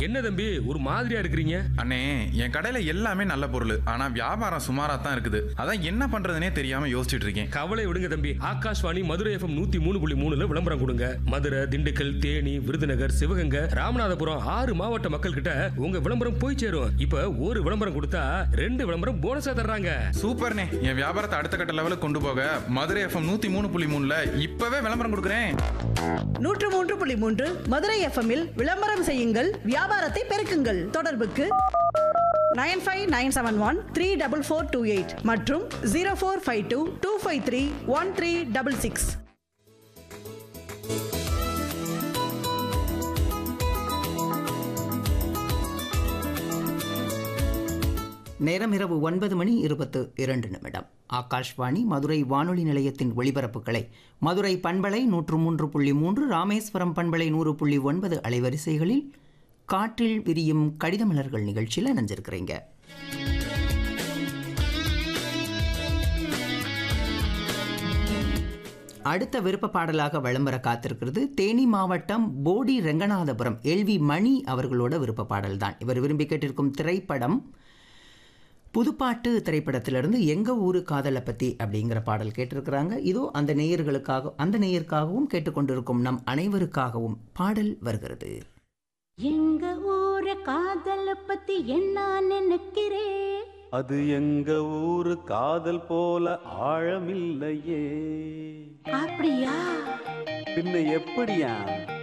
என்ன தம்பி ஒரு மாதிரியா இருக்கிறீங்க அண்ணே என் கடையில எல்லாமே நல்ல பொருள் ஆனா வியாபாரம் சுமாரா தான் இருக்குது அதான் என்ன பண்றதுனே தெரியாம யோசிச்சுட்டு இருக்கேன் கவலை விடுங்க தம்பி ஆகாஷ்வாணி மதுரை எஃப்எம் நூத்தி மூணு புள்ளி மூணுல விளம்பரம் கொடுங்க மதுரை திண்டுக்கல் தேனி விருதுநகர் சிவகங்கை ராமநாதபுரம் ஆறு மாவட்ட மக்கள் கிட்ட உங்க விளம்பரம் போய் சேரும் இப்ப ஒரு விளம்பரம் கொடுத்தா ரெண்டு விளம்பரம் போனஸா தர்றாங்க சூப்பர்ண்ணே என் வியாபாரத்தை அடுத்த கட்ட லெவலுக்கு கொண்டு போக மதுரை எஃப்எம் நூத்தி மூணு புள்ளி மூணுல இப்பவே விளம்பரம் கொடுக்குறேன் நூற்று மூன்று புள்ளி மூன்று மதுரை எஃப்எம்மில் விளம்பரம் செய்யுங்கள் வியாபாரத்தை பெருக்குங்கள் தொடர்புக்கு nine five nine seven one three double four two eight மற்றும் zero four five two two five three one three double six நேரம் இரவு ஒன்பது மணி இருபத்து இரண்டு நிமிடம் ஆகாஷ்வாணி மதுரை வானொலி நிலையத்தின் ஒளிபரப்புகளை மதுரை பண்பலை நூற்று மூன்று புள்ளி மூன்று ராமேஸ்வரம் பண்பலை நூறு புள்ளி ஒன்பது அலைவரிசைகளில் காற்றில் விரியும் கடிதமலர்கள் நிகழ்ச்சியில் இணைஞ்சிருக்கிறீங்க அடுத்த விருப்ப பாடலாக விளம்பர காத்திருக்கிறது தேனி மாவட்டம் போடி ரெங்கநாதபுரம் எல்வி மணி அவர்களோட விருப்ப பாடல் தான் இவர் விரும்பி கேட்டிருக்கும் திரைப்படம் புதுப்பாட்டு திரைப்படத்திலிருந்து எங்க ஊரு காதலை பத்தி அப்படிங்கிற பாடல் கேட்டிருக்கிறாங்க இதோ அந்த நேயர்களுக்காக அந்த நேயருக்காகவும் கேட்டுக்கொண்டிருக்கும் நம் அனைவருக்காகவும் பாடல் வருகிறது எங்க ஊர காதல பத்தி என்ன நினைக்கிறே அது எங்க ஊரு காதல் போல ஆழமில்லையே அப்படியா பின்ன எப்படியா